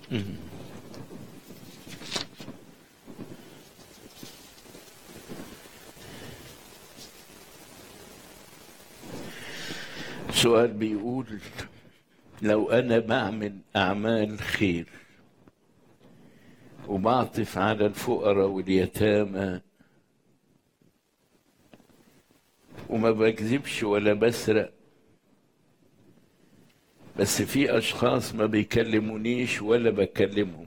سؤال بيقول لو أنا بعمل أعمال خير وبعطف على الفقراء واليتامى وما بكذبش ولا بسرق بس في أشخاص ما بيكلمونيش ولا بكلمهم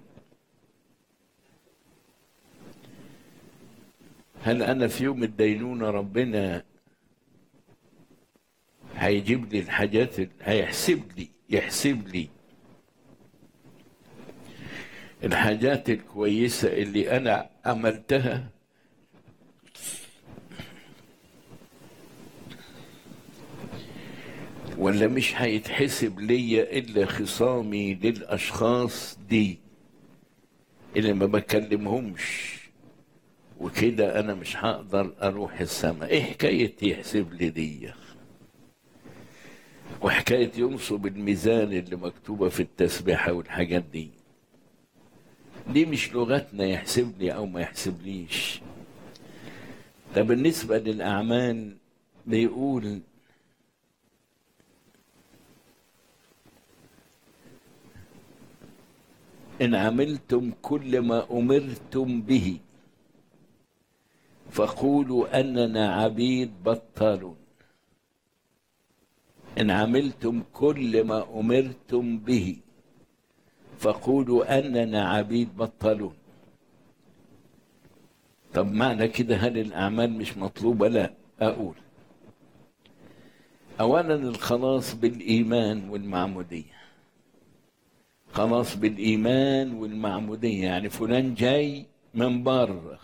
هل أنا في يوم الدينونة ربنا هيجيب لي الحاجات ال- هيحسب لي يحسب لي الحاجات الكويسة اللي أنا عملتها ولا مش هيتحسب ليا إلا خصامي للأشخاص دي اللي ما بكلمهمش وكده أنا مش هقدر أروح السماء إيه حكاية يحسب لي دي وحكاية ينصب الميزان اللي مكتوبة في التسبيحة والحاجات دي دي مش لغتنا يحسب لي أو ما يحسبليش ده بالنسبة للأعمال بيقول إن عملتم كل ما أمرتم به فقولوا أننا عبيد بطالون إن عملتم كل ما أمرتم به فقولوا أننا عبيد بطلون طب معنى كده هل الأعمال مش مطلوبة لا أقول أولا الخلاص بالإيمان والمعمودية خلاص بالإيمان والمعمودية يعني فلان جاي من بره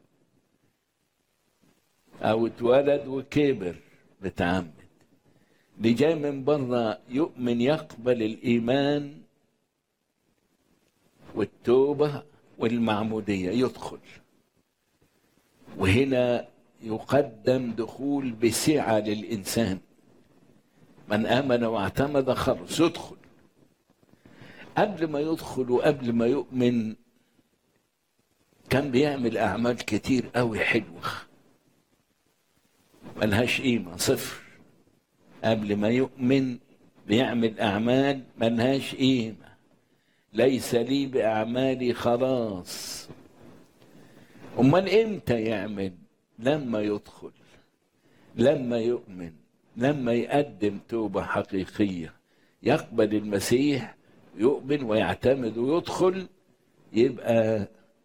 أو اتولد وكبر بتعمد اللي جاي من بره يؤمن يقبل الإيمان والتوبة والمعمودية يدخل وهنا يقدم دخول بسعة للإنسان من آمن واعتمد خلص يدخل قبل ما يدخل وقبل ما يؤمن كان بيعمل أعمال كتير قوي حلوة ملهاش قيمة صفر قبل ما يؤمن بيعمل أعمال ملهاش قيمة ليس لي بأعمالي خلاص أمال إمتى يعمل لما يدخل لما يؤمن لما يقدم توبة حقيقية يقبل المسيح يؤمن ويعتمد ويدخل يبقى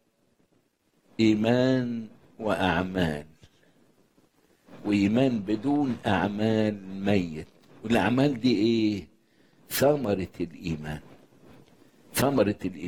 إيمان وأعمال وإيمان بدون أعمال ميت والأعمال دي إيه؟ ثمرة الإيمان ثمرة الإيمان